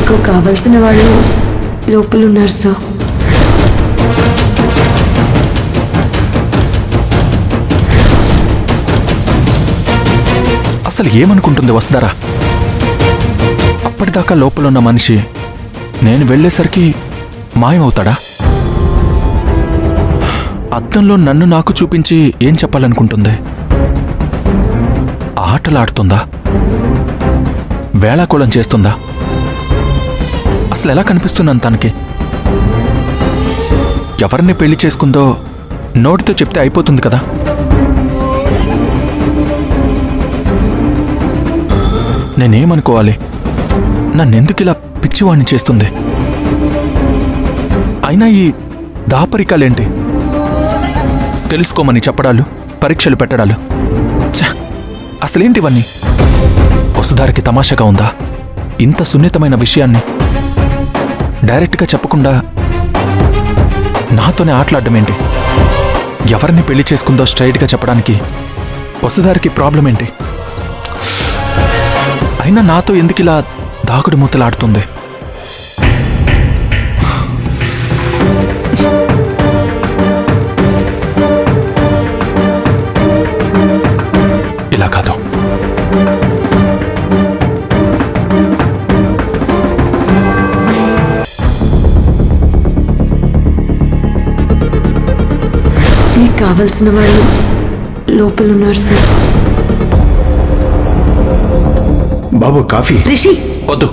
మీకు కావలసిన వాళ్ళు లోపల ఉన్నారు సార్ అసలు ఏమనుకుంటుంది వసుధారా అప్పటిదాకా లోపల ఉన్న మనిషి నేను వెళ్ళేసరికి మాయమవుతాడా అద్దంలో నన్ను నాకు చూపించి ఏం చెప్పాలనుకుంటుంది ఆటలాడుతుందా వేళాకోళం చేస్తుందా అసలు ఎలా కనిపిస్తున్నాను తనకి ఎవరిని పెళ్లి చేసుకుందో నోటితో చెప్తే అయిపోతుంది కదా నేనేమనుకోవాలి నన్నెందుకు ఇలా పిచ్చివాణ్ణి చేస్తుంది అయినా ఈ దాపరికాలేంటి తెలుసుకోమని చెప్పడాలు పరీక్షలు పెట్టడాలు ఛ! అసలేంటివన్నీ వసుధారికి తమాషాగా ఉందా ఇంత సున్నితమైన విషయాన్ని డైరెక్ట్గా చెప్పకుండా నాతోనే ఆటలాడడం ఎవరిని పెళ్లి చేసుకుందో స్ట్రైట్గా చెప్పడానికి వసుధారికి ప్రాబ్లం ఏంటి అయినా నాతో ఎందుకు ఇలా దాగుడు మూతలాడుతుంది ఇలా కాదు మీకు కావలసిన వాళ్ళు లోపల ఉన్నారు సార్ బాబు కాఫీ రిషి వద్దు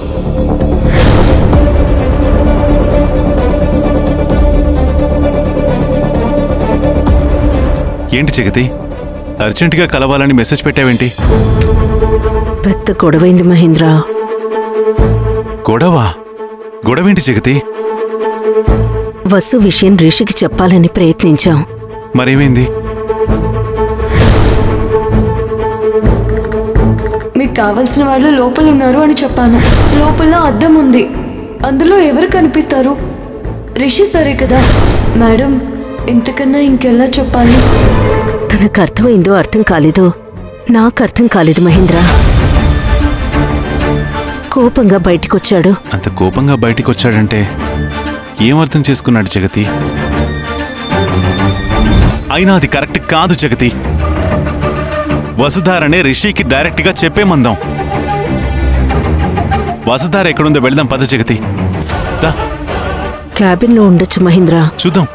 ఏంటి జగతి అర్జెంటుగా కలవాలని మెసేజ్ పెట్టావేంటి పెద్ద గొడవైంది మహేంద్ర గొడవ గొడవేంటి జగతి వసు విషయం రిషికి చెప్పాలని ప్రయత్నించాం మరేమైంది మీకు కావలసిన వాళ్ళు లోపల ఉన్నారు అని చెప్పాను లోపల అద్దం ఉంది అందులో ఎవరు కనిపిస్తారు రిషి సరే కదా మేడం ఇంతకన్నా ఇంకెలా చెప్పాలి తనకు అర్థమైందో అర్థం కాలేదో నాకు అర్థం కాలేదు మహేంద్ర కోపంగా బయటికొచ్చాడు అంత కోపంగా బయటికి వచ్చాడంటే ఏం అర్థం చేసుకున్నాడు జగతి అయినా అది కరెక్ట్ కాదు జగతి వసుధారనే రిషికి డైరెక్ట్గా చెప్పేమందాం వసుధార ఎక్కడుందో వెళ్దాం పద జగతి దా, క్యాబిన్లో ఉండొచ్చు మహేంద్ర చూద్దాం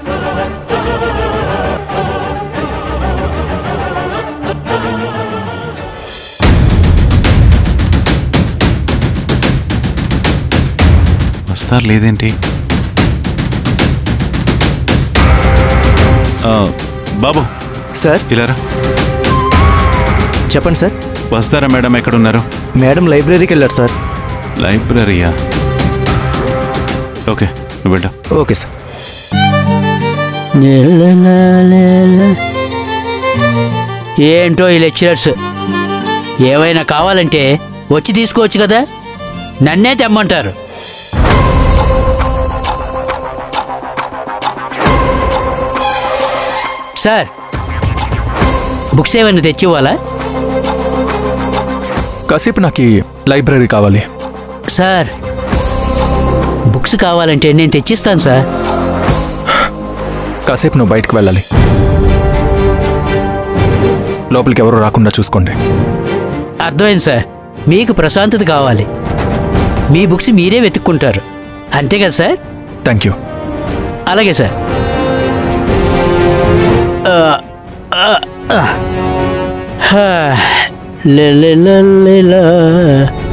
వస్తారు లేదేంటి ఆ, బాబు సార్ ఇలారా చెప్పండి సార్ వస్తారా మేడం ఎక్కడున్నారు మేడం లైబ్రరీకి వెళ్ళారు సార్ లైబ్రరీయా ఓకే నువ్వు వెళ్ళా ఓకే సార్ ఏంటో ఈ లెక్చరర్స్ ఏవైనా కావాలంటే వచ్చి తీసుకోవచ్చు కదా నన్నే తెమ్మంటారు సార్ బుక్స్ ఏమైనా తెచ్చివ్వాలా కాసేపు నాకు ఈ లైబ్రరీ కావాలి సార్ బుక్స్ కావాలంటే నేను తెచ్చిస్తాను సార్ కాసేపు నువ్వు బయటకు వెళ్ళాలి లోపలికి ఎవరు రాకుండా చూసుకోండి అర్థమైంది సార్ మీకు ప్రశాంతత కావాలి మీ బుక్స్ మీరే వెతుక్కుంటారు అంతే కదా సార్ థ్యాంక్ యూ అలాగే సార్ ఆ, ఆ, ఆ. హా. లే, లే, లే, లే, లా.